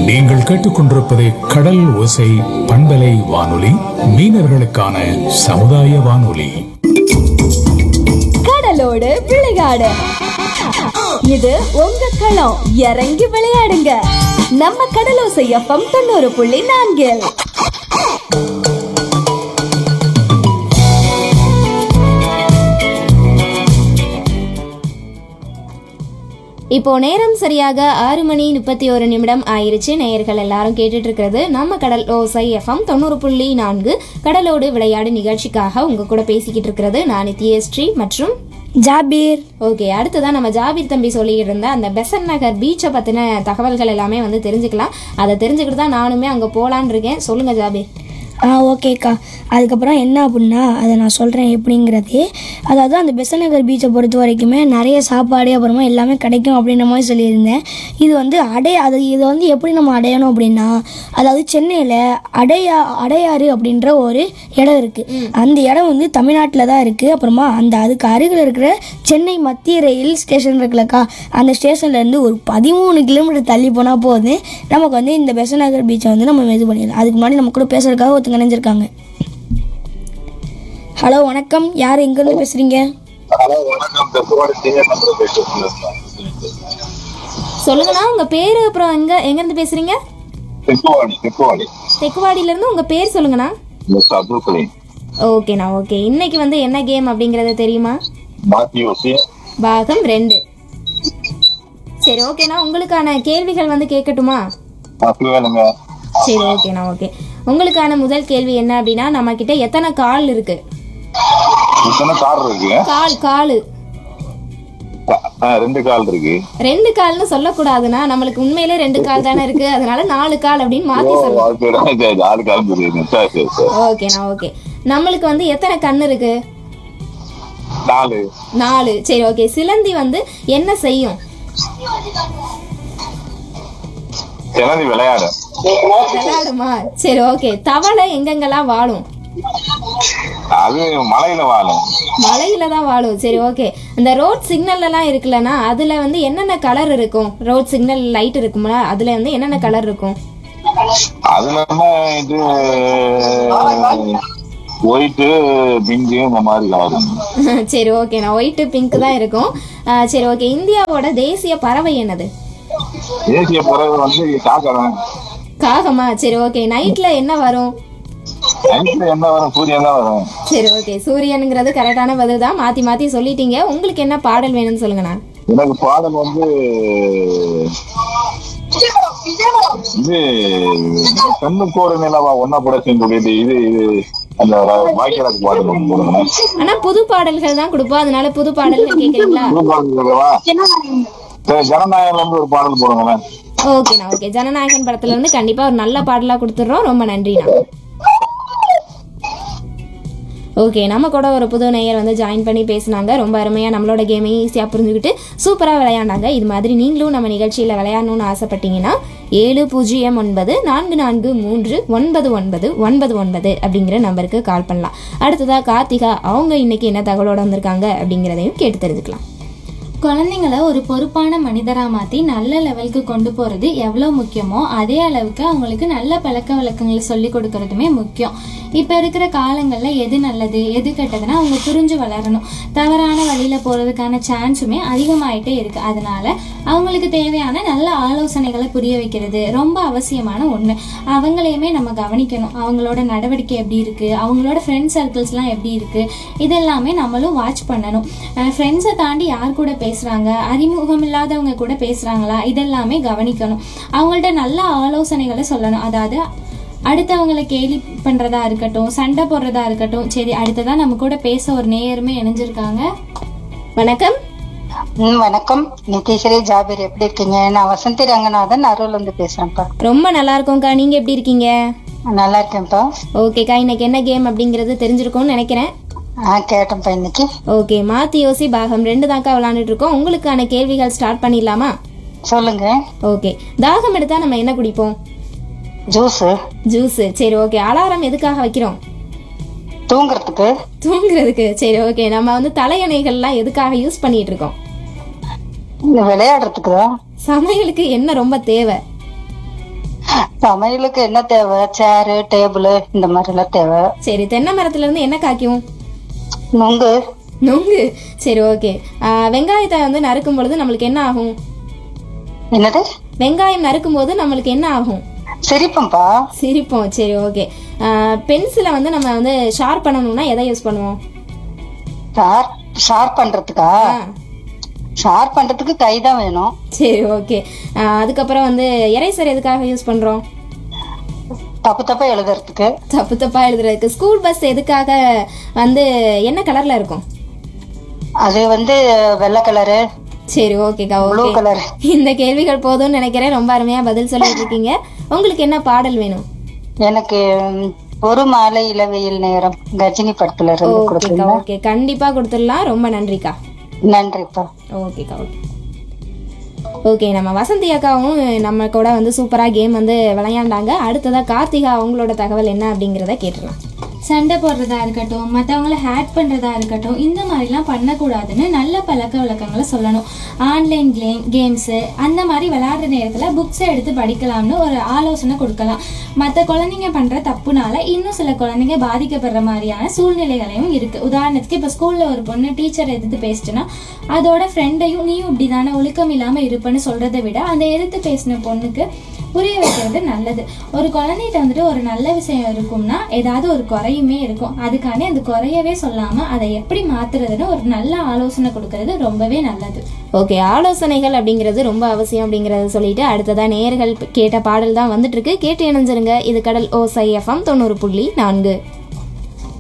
நீங்கள் கேட்டுக்கொண்டிருப்பது கடல் ஓசை பண்பலை வானொலி மீனவர்களுக்கான சமுதாய வானொலி கடலோடு விளையாடு இது உங்க களம் இறங்கி விளையாடுங்க நம்ம கடலோசை எஃப்எம் தொண்ணூறு புள்ளி நான்கில் இப்போ நேரம் சரியாக ஆறு மணி முப்பத்தி ஒரு நிமிடம் ஆயிருச்சு நேயர்கள் எல்லாரும் கேட்டுட்டு இருக்கிறது நம்ம கடல் ஓசை எஃப்எம் தொண்ணூறு புள்ளி நான்கு கடலோடு விளையாடு நிகழ்ச்சிக்காக உங்க கூட பேசிக்கிட்டு இருக்கிறது நான் நித்யஸ்ரீ மற்றும் ஜாபீர் ஓகே அடுத்ததான் நம்ம ஜாபீர் தம்பி சொல்லிட்டு இருந்த அந்த பெசன் நகர் பீச்சை பற்றின தகவல்கள் எல்லாமே வந்து தெரிஞ்சுக்கலாம் அதை தெரிஞ்சுக்கிட்டு தான் நானுமே அங்கே போகலான் இருக்கேன் சொல்லுங்க ஜாபீர் ஆ ஓகேக்கா அதுக்கப்புறம் என்ன அப்படின்னா அதை நான் சொல்கிறேன் எப்படிங்கிறது அதாவது அந்த பெசநகர் பீச்சை பொறுத்த வரைக்குமே நிறைய சாப்பாடு அப்புறமா எல்லாமே கிடைக்கும் அப்படின்ற மாதிரி சொல்லியிருந்தேன் இது வந்து அடைய அது இதை வந்து எப்படி நம்ம அடையணும் அப்படின்னா அதாவது சென்னையில் அடையா அடையாறு அப்படின்ற ஒரு இடம் இருக்குது அந்த இடம் வந்து தமிழ்நாட்டில் தான் இருக்குது அப்புறமா அந்த அதுக்கு அருகில் இருக்கிற சென்னை மத்திய ரயில் ஸ்டேஷன் இருக்குல்லக்கா அந்த ஸ்டேஷன்லேருந்து ஒரு பதிமூணு கிலோமீட்டர் தள்ளி போனால் போதும் நமக்கு வந்து இந்த பெசநகர் பீச்சை வந்து நம்ம இது பண்ணிடலாம் அதுக்கு முன்னாடி நம்ம கூட பேசுறதுக்காக ஒருத்தங்க நினைஞ்சிருக்காங்க ஹலோ வணக்கம் யார் எங்கேருந்து பேசுகிறீங்க ஹலோ வணக்கம் தெற்குவாடி சீனியர் நம்பர் பேசுகிறேன் சொல்லுங்கண்ணா உங்கள் பேர் அப்புறம் எங்கே எங்கேருந்து பேசுகிறீங்க தெற்குவாடி தெற்குவாடி தெக்குவாடியிலேருந்து உங்கள் பேர் சொல்லுங்கண்ணா மிஸ் அப்துல் கலீம் ஓகேண்ணா ஓகே இன்னைக்கு வந்து என்ன கேம் அப்படிங்கிறது தெரியுமா மாத்தியோசி பாகம் ரெண்டு சரி ஓகேண்ணா உங்களுக்கான கேள்விகள் வந்து கேட்கட்டுமா அப்படி வேணுங்க சரி ஓகேண்ணா ஓகே உங்களுக்கான முதல் கேள்வி என்ன அப்படின்னா நம்ம கிட்ட எத்தனை கால் இருக்கு இத்தனை கார் இருக்கு கால் காலு கா- ஆ, ரெண்டு கால் இருக்கு ரெண்டு கால்னு சொல்லக்கூடாதுண்ணா நம்மளுக்கு உண்மையிலே ரெண்டு கால் தானே இருக்கு அதனால நாலு கால் அப்படின்னு ஓ மாத்தி சொல்லணும் வாழ்க்கையில சரி, ஆறு கால் தெரியுது சரி சரி சரி ஓகேண்ணா ஓகே நம்மளுக்கு வந்து எத்தனை கண் இருக்கு நாலு நாலு சரி ஓகே சிலந்தி வந்து என்ன செய்யும் சிலந்தி விளையாட விளையாடுமா சரி ஓகே தவளை எங்கெங்கெல்லாம் வாழும் அது மலையில வாழும் மலையில தான் வாழும் சரி ஓகே இந்த ரோட் சிக்னல் எல்லாம் இருக்குல்லனா அதுல வந்து என்னென்ன கலர் இருக்கும் ரோட் சிக்னல் லைட் இருக்கும்ல அதுல வந்து என்னென்ன கலர் இருக்கும் அது நம்ம இது ஒயிட்டு பிங்கு இந்த மாதிரி வரும் சரி ஓகே நான் ஒயிட்டு பிங்க் தான் இருக்கும் ஆ, சரி ஓகே இந்தியாவோட தேசிய பறவை என்னது தேசிய பிறகு வந்து காக்கிறேன் காகமா சரி ஓகே நைட்ல என்ன வரும் நைட்ல என்ன வரும் சூரியன் தான் வரும் சரி ஓகே சூரியனுங்கிறது கரெக்டான பதில் தான் மாத்தி மாத்தி சொல்லிட்டீங்க உங்களுக்கு என்ன பாடல் வேணும்னு சொல்லுங்கண்ணா எனக்கு பாடல் வந்து இது கண்ணுக்கு ஒரு நிலவா ஒன்னா கூட சேர்ந்து இது இது அந்த வாய்க்காலுக்கு பாடல் ஒண்ணு போடுங்க ஆனா புது பாடல்கள் தான் கொடுப்போம் அதனால புது பாடல்கள் கேக்குறீங்களா புது பாடல் சொல்லவா சரி ஜனநாயகம்ல இருந்து ஒரு பாடல் போடுங்களேன் ஓகேண்ணா ஓகே ஜனநாயகன் படத்துல இருந்து கண்டிப்பா ஒரு நல்ல பாடலா கொடுத்துட்றோம் ரொம்ப நன்றிண்ணா ஓகே நம்ம கூட ஒரு புது நேயர் வந்து ஜாயின் பண்ணி பேசினாங்க ரொம்ப அருமையாக நம்மளோட கேமையும் ஈஸியாக புரிஞ்சுக்கிட்டு சூப்பராக விளையாண்டாங்க இது மாதிரி நீங்களும் நம்ம நிகழ்ச்சியில் விளையாடணும்னு ஆசைப்பட்டீங்கன்னா ஏழு பூஜ்ஜியம் ஒன்பது நான்கு நான்கு மூன்று ஒன்பது ஒன்பது ஒன்பது ஒன்பது அப்படிங்கிற நம்பருக்கு கால் பண்ணலாம் அடுத்ததாக கார்த்திகா அவங்க இன்னைக்கு என்ன தகவலோட வந்திருக்காங்க அப்படிங்கிறதையும் கேட்டு தெரிஞ்சுக்கலாம் குழந்தைங்கள ஒரு பொறுப்பான மனிதராக மாற்றி நல்ல லெவலுக்கு கொண்டு போகிறது எவ்வளோ முக்கியமோ அதே அளவுக்கு அவங்களுக்கு நல்ல பழக்க வழக்கங்களை சொல்லி கொடுக்கறதுமே முக்கியம் இப்போ இருக்கிற காலங்களில் எது நல்லது எது கெட்டதுன்னா அவங்க புரிஞ்சு வளரணும் தவறான வழியில் போகிறதுக்கான சான்ஸுமே அதிகமாயிட்டே இருக்குது அதனால அவங்களுக்கு தேவையான நல்ல ஆலோசனைகளை புரிய வைக்கிறது ரொம்ப அவசியமான ஒன்று அவங்களையுமே நம்ம கவனிக்கணும் அவங்களோட நடவடிக்கை எப்படி இருக்குது அவங்களோட ஃப்ரெண்ட் சர்க்கிள்ஸ்லாம் எப்படி இருக்குது இதெல்லாமே நம்மளும் வாட்ச் பண்ணணும் ஃப்ரெண்ட்ஸை தாண்டி யார் கூட பேசுகிறாங்க அறிமுகம் இல்லாதவங்க கூட பேசுகிறாங்களா இதெல்லாமே கவனிக்கணும் அவங்கள்ட்ட நல்ல ஆலோசனைகளை சொல்லணும் அதாவது அடுத்தவங்களை கேலி பண்ணுறதா இருக்கட்டும் சண்டை போடுறதா இருக்கட்டும் சரி அடுத்ததான் நம்ம கூட பேச ஒரு நேயருமே இணைஞ்சிருக்காங்க வணக்கம் ம் வணக்கம் நிதிஸ்ரீ ஜாபீர் எப்படி இருக்கீங்க நான் வசந்தி ரங்கநாதன் அருள் வந்து பேசுறேன்ப்பா ரொம்ப நல்லா இருக்கோம்க்கா நீங்கள் எப்படி இருக்கீங்க நல்லா இருக்கேன்ப்பா ஓகேக்கா இன்னைக்கு என்ன கேம் அப்படிங்கிறது தெரிஞ்சிருக்கும்னு நினைக்கிறேன் ஆ கேட்டேன்ப்பா இன்னைக்கு ஓகே மாத்தி யோசி பாகம் ரெண்டு தாக்கா விளாண்டுட்டு இருக்கோம் உங்களுக்கான கேள்விகள் ஸ்டார்ட் பண்ணிடலாமா சொல்லுங்க ஓகே தாகம் எடுத்தா நம்ம என்ன குடிப்போம் ஜூஸ் ஜூஸ் சரி ஓகே அலாரம் எதுக்காக வைக்கிறோம் தூங்குறதுக்கு தூங்குறதுக்கு சரி ஓகே நம்ம வந்து தலையணைகள்லாம் எதுக்காக யூஸ் பண்ணிட்டு இருக்கோம் இந்த விளையாடுறதுக்கு தான் சமையலுக்கு என்ன ரொம்ப தேவை சமையலுக்கு என்ன தேவை சேரு டேபிள் இந்த மாதிரி எல்லாம் தேவை சரி தென்னை மரத்துல இருந்து என்ன காய்க்கும் நுங்கு நொங்கு சரி ஓகே வெங்காயத்தை வந்து நறுக்கும் பொழுது நம்மளுக்கு என்ன ஆகும் என்னது வெங்காயம் நறுக்கும் போது நம்மளுக்கு என்ன ஆகும் சிரிப்பம்பா சிரிப்போம் சரி ஓகே பென்சிலை வந்து நம்ம வந்து ஷார்ப் பண்ணணும்னா எதை யூஸ் பண்ணுவோம் ஷார்ப் ஷார்ப் பண்றதுக்கா ஆ, ஷார்ப் பண்றதுக்கு கை தான் வேணும் சரி ஓகே அதுக்கப்புறம் வந்து எரேசர் எதுக்காக யூஸ் பண்ணுறோம் தப்பு தப்பா எழுதுறதுக்கு தப்பு தப்பா எழுதுறதுக்கு ஸ்கூல் பஸ் எதுக்காக வந்து என்ன கலர்ல இருக்கும் அது வந்து வெள்ளை கலரு சரி ஓகேக்கா ப்ளூ ஓகே கலர் இந்த கேள்விகள் போதும்னு நினைக்கிறேன் ரொம்ப அருமையா பதில் சொல்லிட்டு இருக்கீங்க உங்களுக்கு என்ன பாடல் வேணும் எனக்கு ம், ஒரு மாலை இளவெயில் நேரம் கஜினி படத்துல இருந்து ஓகேக்கா கொடுக்குறீங்க ஓகே கண்டிப்பா கொடுத்துடலாம் ரொம்ப நன்றிக்கா நன்றிப்பா ஓகேக்கா ஓகே ஓகே நம்ம வசந்தி அக்காவும் நம்ம கூட வந்து சூப்பராக கேம் வந்து விளையாண்டாங்க அடுத்ததாக கார்த்திகா அவங்களோட தகவல் என்ன அப்படிங்கிறத கேட்டுடலாம் சண்டை போடுறதா இருக்கட்டும் மற்றவங்கள ஹேட் பண்ணுறதா இருக்கட்டும் இந்த மாதிரிலாம் பண்ணக்கூடாதுன்னு நல்ல பழக்க வழக்கங்களை சொல்லணும் ஆன்லைன் கேம் கேம்ஸு அந்த மாதிரி விளையாடுற நேரத்தில் புக்ஸை எடுத்து படிக்கலாம்னு ஒரு ஆலோசனை கொடுக்கலாம் மற்ற குழந்தைங்க பண்ணுற தப்புனால இன்னும் சில குழந்தைங்க பாதிக்கப்படுற மாதிரியான சூழ்நிலைகளையும் இருக்குது உதாரணத்துக்கு இப்போ ஸ்கூலில் ஒரு பொண்ணு டீச்சர் எதிர்த்து பேசிட்டுனா அதோட ஃப்ரெண்டையும் நீயும் இப்படி தானே ஒழுக்கம் இல்லாமல் இருப்பேன்னு சொல்கிறத விட அந்த எதிர்த்து பேசின பொண்ணுக்கு புரிய வைக்கிறது நல்லது ஒரு குழந்தைகிட்ட வந்துட்டு ஒரு நல்ல விஷயம் இருக்கும்னா ஏதாவது ஒரு குறையுமே இருக்கும் அதுக்காண்டி அந்த குறையவே சொல்லாம அதை எப்படி மாத்துறதுன்னு ஒரு நல்ல ஆலோசனை கொடுக்கறது ரொம்பவே நல்லது ஓகே ஆலோசனைகள் அப்படிங்கிறது ரொம்ப அவசியம் அப்படிங்கிறத சொல்லிட்டு அடுத்ததாக நேர்கள் கேட்ட பாடல் தான் வந்துட்டு இருக்கு கேட்டு இணைஞ்சிருங்க இது கடல் ஓசை எஃப்எம் தொண்ணூறு புள்ளி நான்கு